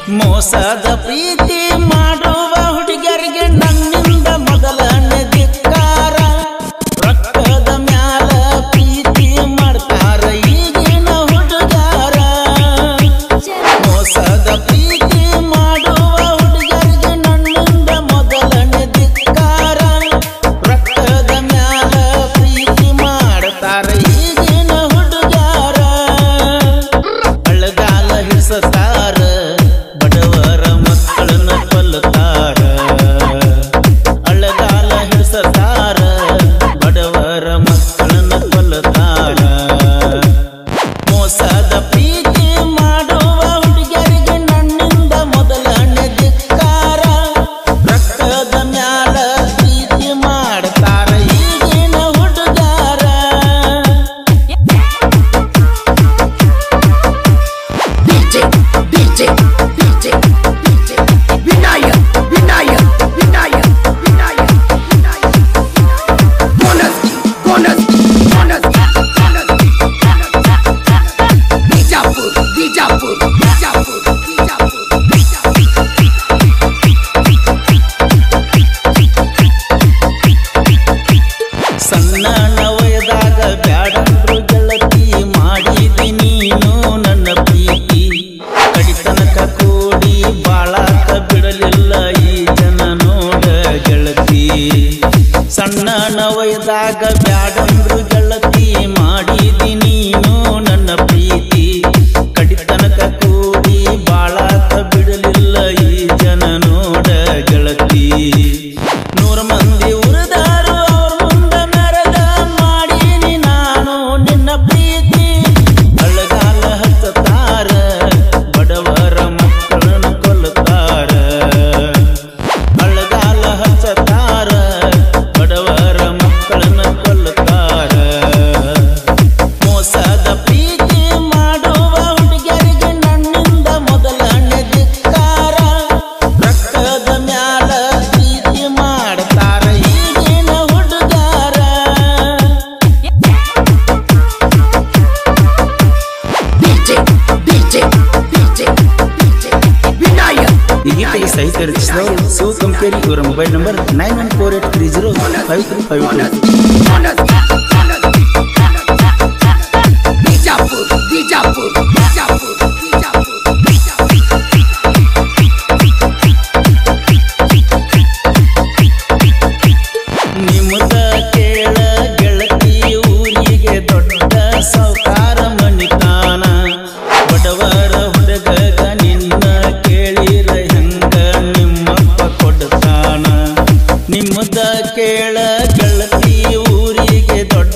ಮೋಸದ ಪ್ರೀತಿ ಮಾಡುವ ಹುಡುಗರಿಗೆ ನನ್ನಿಂದ ಮೊದಲನೇ ಧಿಕ್ಕಾರ ರೊಕ್ಕದ ಮ್ಯಾಲ ಪ್ರೀತಿ ಮಾಡ್ತಾರ ಈಗಿನ ಹುಡುಗಾರ ಮೋಸದ ಪ್ರೀತಿ ಮಾಡುವ ಹುಡುಗರಿಗೆ ನನ್ನಿಂದ ಮೊದಲನೇ ಧಿಕ್ಕಾರ ರೊಕ್ಕದ ಮ್ಯಾಲ ಪ್ರೀತಿ ಮಾಡ್ತಾರ ಈಗಿನ ಹುಡುಗಾರ ಅಳಗಾಲ ಹಿಡಿಸತಾರ ಬಡವರ ಮಕ್ಕಳನ್ನ ಕೊಲ್ಲತಾರ ಅಳಗಾಲ ಹಿಡಿಸತಾರ ಬಡವರ ಮಕ್ಕಳನ್ನ ಕೊಲ್ಲತಾರ ಮೋಸದ ಪ್ರೀತಿ ಮಾಡುವ ಹುಡುಗರಿಗೆ ನನ್ನಿಂದ ಮೊದಲನೇ ಧಿಕ್ಕಾರ ರಕ್ತದ ಮ್ಯಾಲ ಪ್ರೀತಿ ಮಾಡ್ತಾರ ಈಗಿನ ಹುಡುಗಾರ DJ, DJ, DJ, DJ. Vinayak, Vinayak, Vinayak, Vinayak, Vinayak. Honesty, honesty, honesty, honesty, honesty. Bijapur, Bijapur, Bijapur, Bijapur, Bijapur. ಸಣ್ಣ ನವಯದಾಗ ಬ್ಯಾಡಂದ್ರು ಗೆಳತಿ ಮಾಡಿದಿ ನೀನು ನನ್ನ ಪ್ರೀತಿ ಕಡಿತನಕ ಕೂಡಿ ಬಾಳಾಕ ಬಿಡಲಿಲ್ಲ ಈ ಜನ ನೋಡ ಗೆಳತಿ ಸಣ್ಣ ನವಯದಾಗ ಬ್ಯಾಡಂದ್ರು ಗೆಳತಿ ಮಾಡಿದಿ ನೀನು ನನ್ನ ಪ್ರೀತಿ ಕಡಿತನಕ ಕೂಡಿ ಬಾಳಾಕ ಬಿಡಲಿಲ್ಲ ಈ ಜನ ನೋಡ ಗೆಳತಿ ನೂರ ಮಂದಿ ಉರಿದಾರು ಅವ್ರ ಮುಂದ ಮೆರೆದ ಮಾಡೀನಿ ನಾನು ನಿನ್ನ ಪ್ರೀತಿ ಅಳಗಾಲ ಹಚ್ಚತಾರ ಬಡವರ ಮಕ್ಕಳನ್ನ ಕೊಲ್ಲತಾರ ಅಳಗಾಲ ಹಚ್ಚತಾರ ಬಡವರ ಮಕ್ಕಳನ್ನ ಕೊಲ್ಲತಾರ ಮೋಸದ ಪ್ರೀತಿ ಮಾಡುವ ಹುಡುಗರಿಗೆ ನನ್ನಿಂದ ಮೊದಲನೇ ಧಿಕ್ಕಾರ ರಕ್ತದ ಮ್ಯಾಲ ಪ್ರೀತಿ ಮಾಡ್ತಾರ ಈಗಿನ ಹುಡುಗಾರ DJ, DJ, DJ, DJ. Vinayak, ಈ ಗೀತೆಗೆ ಸಾಹಿತ್ಯ ರಚಿಸಿದವರು ಶಿವ ಕಂಕೇರಿ ಇವರ mobile number nine one four eight three zero five three five two honesty, honesty, honesty. Bijapur, Bijapur, Bijapur, Bijapur, Bijapur. ನಿಮ್ಮದ ಕೇಳ ಗೆಳತಿ ಊರಿಗೆ ದೊಡ್ಡ ಸೌಕಾರ ಮಣಿತಾನ ಬಡವರ ಹುಡುಗಗ ನಿನ್ನ ಕೇಳಿರ ಹೆಂಗ ನಿಮ್ಮಪ್ಪ ಕೊಡ್ತಾನ ನಿಮ್ಮದ ಕೇಳ ಗೆಳತಿ ಊರಿಗೆ ದೊಡ್ಡ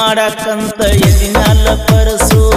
ಮಾಡಾಕಂತ ಎದಿನಾಲ ಪರಸು